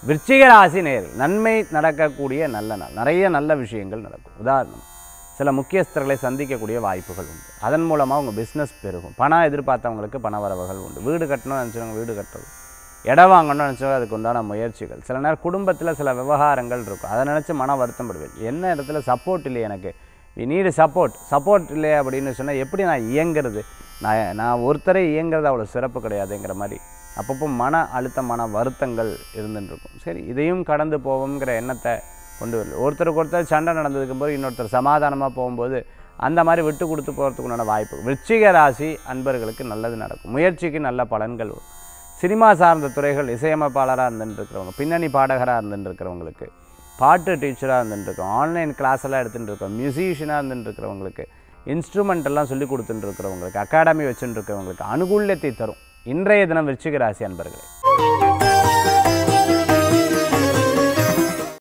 விருச்சிக ராசி நேரில் நன்மை நடக்கக்கூடிய நல்ல நாள் நிறைய நல்ல விஷயங்கள் நடக்கும் உதாரணம் சில முக்கியஸ்தர்களை சந்திக்கக்கூடிய வாய்ப்புகள் உண்டு அதன் மூலமாக உங்கள் பிஸ்னஸ் பெருகும் பணம் எதிர்பார்த்தவங்களுக்கு பண வரவுகள் உண்டு வீடு கட்டணும்னு நினச்சவங்க வீடு கட்டுறது இடம் வாங்கணும்னு நினச்சவங்க அதுக்கு உண்டான முயற்சிகள் சில நேரம் குடும்பத்தில் சில விவகாரங்கள் இருக்கும் அதை நினச்சி மன வருத்தப்படுவேன் என்ன இடத்துல சப்போர்ட் இல்லை எனக்கு வி நீடு சப்போர்ட் சப்போர்ட் இல்லை அப்படின்னு சொன்னால் எப்படி நான் இயங்குறது நான் நான் ஒருத்தரே இயங்குறது அவ்வளோ சிறப்பு கிடையாதுங்கிற மாதிரி அப்பப்போ மன அழுத்தம் மன வருத்தங்கள் இருந்துட்டு இருக்கும் சரி இதையும் கடந்து போவோங்கிற எண்ணத்தை கொண்டு வரல ஒருத்தருக்கு ஒருத்தர் சண்டை நடந்ததுக்கு போது இன்னொருத்தர் சமாதானமாக போகும்போது அந்த மாதிரி விட்டு கொடுத்து போகிறதுக்கு உண்டான வாய்ப்பு விருச்சிக ராசி அன்பர்களுக்கு நல்லது நடக்கும் முயற்சிக்கு நல்ல பலன்கள் வரும் சினிமா சார்ந்த துறைகள் இசையமைப்பாளராக இருந்துட்டு இருக்கிறவங்க பின்னணி பாடகராக இருந்துட்டு இருக்கிறவங்களுக்கு பாட்டு டீச்சராக இருந்துட்டு இருக்கோம் ஆன்லைன் கிளாஸ் எல்லாம் எடுத்துகிட்டு இருக்கோம் மியூசிஷியனாக இருந்துட்டு இருக்கிறவங்களுக்கு இன்ஸ்ட்ருமெண்ட் எல்லாம் சொல்லி கொடுத்துட்டு இருக்கிறவங்களுக்கு அகாடமி வச்சுட்டு இருக்கிறவங்களுக்கு அனுகூல்யத்தை தரும் இன்றைய தினம் விருச்சிக ராசி அன்பர்களே